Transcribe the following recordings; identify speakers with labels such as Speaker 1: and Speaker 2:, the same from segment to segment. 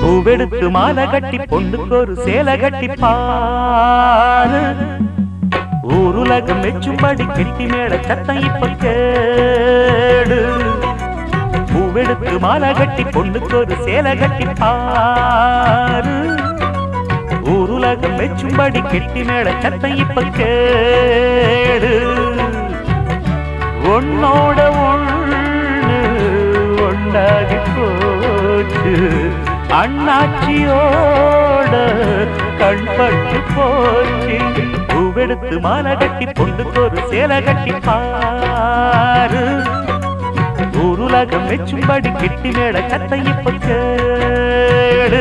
Speaker 1: பூவெடுத்து மாலை கட்டி பொண்ணுக்கு ஒரு சேலை கட்டி பாரு ஊருலகம் மெச்சும்படி கெட்டி மேல சத்தம் இப்ப கேடு பூவெடுத்து மாலை கட்டி பொண்ணுக்கு ஒரு சேலை கட்டி பாரு ஊருலகம் மெச்சும்படி கெட்டி மேல சத்தம் இப்ப கேடு உன்னோட ஒண்ணு ஒண்டாகி போச்சு அண்ணாச்சியோட கண்பட்டு போச்சு பூவெடுத்து மாலை கட்டி பொண்ணுக்கு ஒரு சேலை கட்டி பாரு ஊருலகம் மெச்சும்படி கெட்டி மேட கத்தை இப்ப கேடு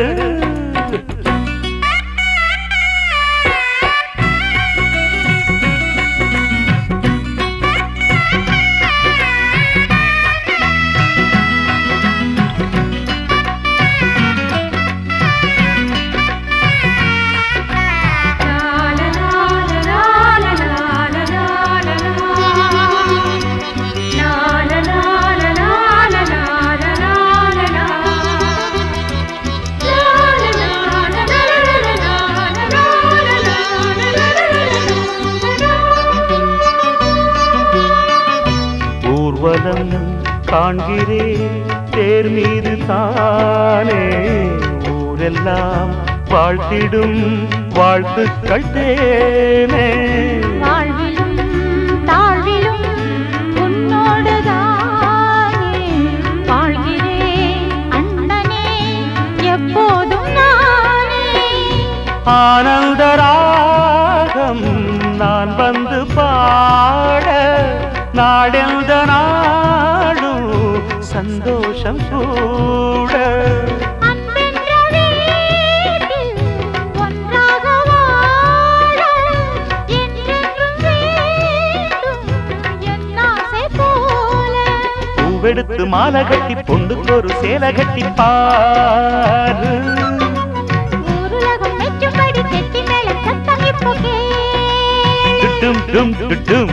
Speaker 1: ஊர்வலம் காண்கிறேன் தேர் மீது தானே ஊரெல்லாம் வாழ்த்திடும் வாழ்த்துக்கள் தேனே
Speaker 2: வாழ்விலும் தாழ்விலும் உன்னோடுதானே வாழ்கிறேன் அண்ணனே எப்போதும் நானே
Speaker 1: ஆனந்த ராகம் நான் வந்து பாட நாடெந்த நாடும் சந்தோஷம் கூட
Speaker 2: அன்பென்ற வீட்டில் ஒன்றாக வாழ என்றென்றும் வேண்டும் என் ஆசை போல
Speaker 1: பூவெடுத்து மாலை கட்டி பொண்ணுக்கு ஒரு சேலை கட்டி பாரு
Speaker 2: ஊருலகம் மெச்சும்படி கெட்டி மேல சத்தம் இப்போ கேளு
Speaker 1: டும் டும் டும்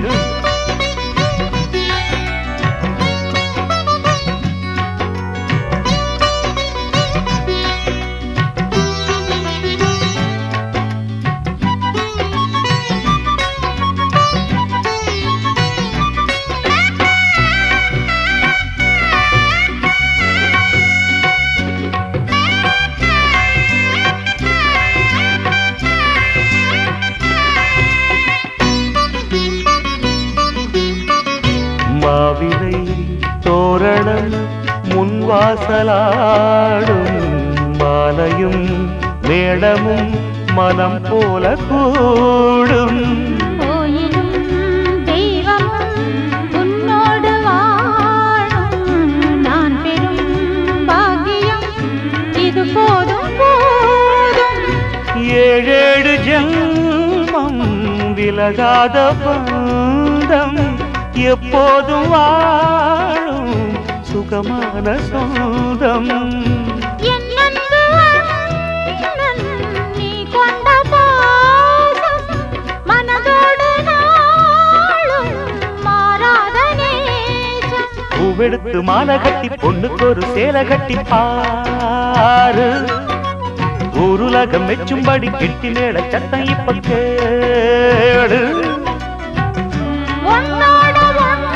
Speaker 1: மாவிலை தோரணம் முன்வாசலாடும் மாலையும் மேளமும் மனம் போல கூடும்
Speaker 2: கோயிலும் தெய்வமும் உன்னோடு வாழும் நான் பெரும் பாக்கியம் இது போதும் போதும்
Speaker 1: ஏழேழு ஜென்மம் விலகாத பந்தம் எப்போதும் வாழும் சுகமான சொந்தம்
Speaker 2: என் அன்பு அண்ணன், நீ கொண்ட பாசம் மனதோடு நாளும் மாறாத நேசம்
Speaker 1: பூவெடுத்து மாலை கட்டி பொண்ணுக்கு ஒரு சேலை கட்டி பாரு ஊருலகம் மெச்சும்படி கிட்டி மேல சத்தம் இப்ப கேடு
Speaker 2: உன்னோட ஒண்ணு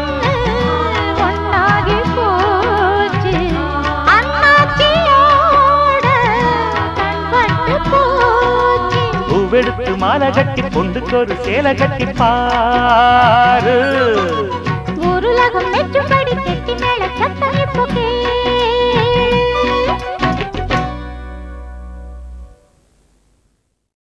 Speaker 2: ஒண்ணாகி போச்சு அண்ணாச்சியோட கண்பட்டு போச்சு
Speaker 1: பூவெடுத்து மாலை கட்டி பொண்ணுக்கு ஒரு சேலை கட்டி பாரு
Speaker 2: உருலகம் மெச்சும்படி கெட்டி மேல சத்தம் இப்போ கேளு